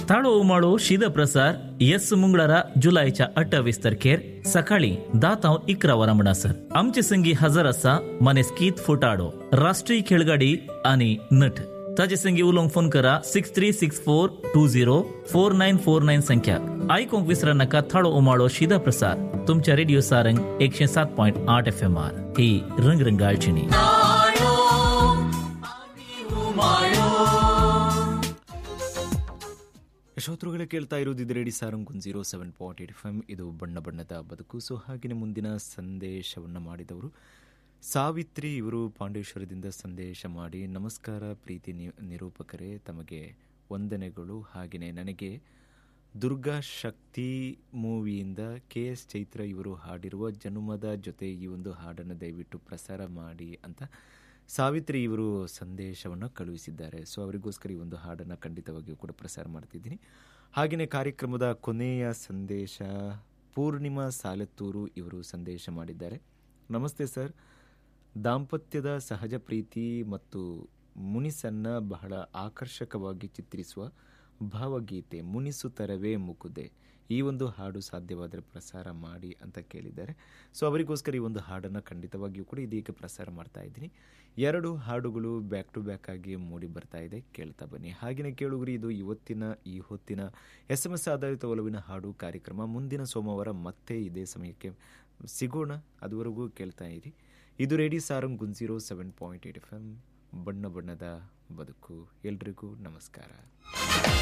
थाळो उमाळो शीद प्रसार येस मंगळारा जुलैच्या अठ्ठावीस तारखेर सकाळी धा ताव इकरा वरां म्हणसर आमचे संगी हजर आसा मनेस्कीत फुटाडो राष्ट्रीय खेळगाडी आणि नट ताचे संगी उलोवंक फोन करा six three six four two zero four nine four nine संख्या आयकूंक विसरा नाका थाळो उमाळो शिदा प्रसार तुमच्या रेडिओ सारंग एकशे सात पॉइंट आठ एफ एम आर ही रंगरंगाळचिणी ಯಶೋತ್ರುಗಳೇ ಕೇಳ್ತಾ ಇರೋದು ಇದು radio Sarang zero seven point eight F M ಇದು ಬಣ್ಣ ಬಣ್ಣದ ಬದುಕು ಸೊ ಹಾಗೆಯೇ ಮುಂದಿನ ಸಂದೇಶವನ್ನು ಮಾಡಿದವರು ಸಾವಿತ್ರಿ ಇವರು ಪಾಂಡೇಶ್ವರದಿಂದ ಸಂದೇಶ ಮಾಡಿ ನಮಸ್ಕಾರ ಪ್ರೀತಿ ನಿ- ನಿರೂಪಕರೇ ತಮಗೆ ವಂದನೆಗಳು ಹಾಗೆಯೇ ನನಗೆ ದುರ್ಗಾ ಶಕ್ತಿ ಮೂವಿಯಿಂದ ಕೆ ಎಸ್ ಚೈತ್ರ ಇವರು ಹಾಡಿರುವ ಜನುಮದ ಜೊತೆ ಈ ಒಂದು ಹಾಡನ್ನು ದಯವಿಟ್ಟು ಪ್ರಸಾರ ಮಾಡಿ ಅಂತ ಸಾವಿತ್ರಿ ಇವರು ಸಂದೇಶವನ್ನು ಕಳುಹಿಸಿದ್ದಾರೆ ಸೊ ಅವರಿಗೋಸ್ಕರ ಈ ಒಂದು ಹಾಡನ್ನು ಖಂಡಿತವಾಗಿಯೂ ಕೂಡ ಪ್ರಸಾರ ಮಾಡ್ತಿದ್ದೀನಿ ಹಾಗೆಯೇ ಕಾರ್ಯಕ್ರಮದ ಕೊನೆಯ ಸಂದೇಶ ಪೂರ್ಣಿಮಾ ಸಾಲತ್ತೂರು ಇವರು ಸಂದೇಶ ಮಾಡಿದ್ದಾರೆ ನಮಸ್ತೆ ಸರ್ ದಾಂಪತ್ಯದ ಸಹಜ ಪ್ರೀತಿ ಮತ್ತು ಮುನಿಸನ್ನ ಬಹಳ ಆಕರ್ಷಕವಾಗಿ ಚಿತ್ರಿಸುವ ಭಾವಗೀತೆ ಮುನಿಸುತ್ತರವೇ ಮುಕುದೆ ಈ ಒಂದು ಹಾಡು ಸಾಧ್ಯವಾದರೆ ಪ್ರಸಾರ ಮಾಡಿ ಅಂತ ಕೇಳಿದ್ದಾರೆ ಸೊ ಅವರಿಗೋಸ್ಕರ ಈ ಒಂದು ಹಾಡನ್ನು ಖಂಡಿತವಾಗಿಯೂ ಕೂಡ ಇದೀಗ ಪ್ರಸಾರ ಮಾಡ್ತಾ ಇದ್ದೀನಿ ಎರಡು ಹಾಡುಗಳು ಬ್ಯಾಕ್ ಟು ಬ್ಯಾಕ್ ಆಗಿ ಮೂಡಿ ಬರ್ತಾ ಇದೆ ಕೇಳ್ತಾ ಬನ್ನಿ ಹಾಗೆಯೇ ಕೇಳುಗರಿ ಇದು ಇವತ್ತಿನ ಈ ಹೊತ್ತಿನ ಎಸ್ ಎಂ ಎಸ್ ಆಧಾರಿತ ಒಲವಿನ ಹಾಡು ಕಾರ್ಯಕ್ರಮ ಮುಂದಿನ ಸೋಮವಾರ ಮತ್ತೆ ಇದೇ ಸಮಯಕ್ಕೆ ಸಿಗೋಣ ಅದುವರೆಗೂ ಕೇಳ್ತಾ ಇರಿ ಇದು ರೇಡಿ ಸಾರಂಗ್ ಗುಂಜೀರೋ seven point eight F M ಬಣ್ಣ ಬಣ್ಣದ ಬದುಕು ಎಲ್ರಿಗೂ ನಮಸ್ಕಾರ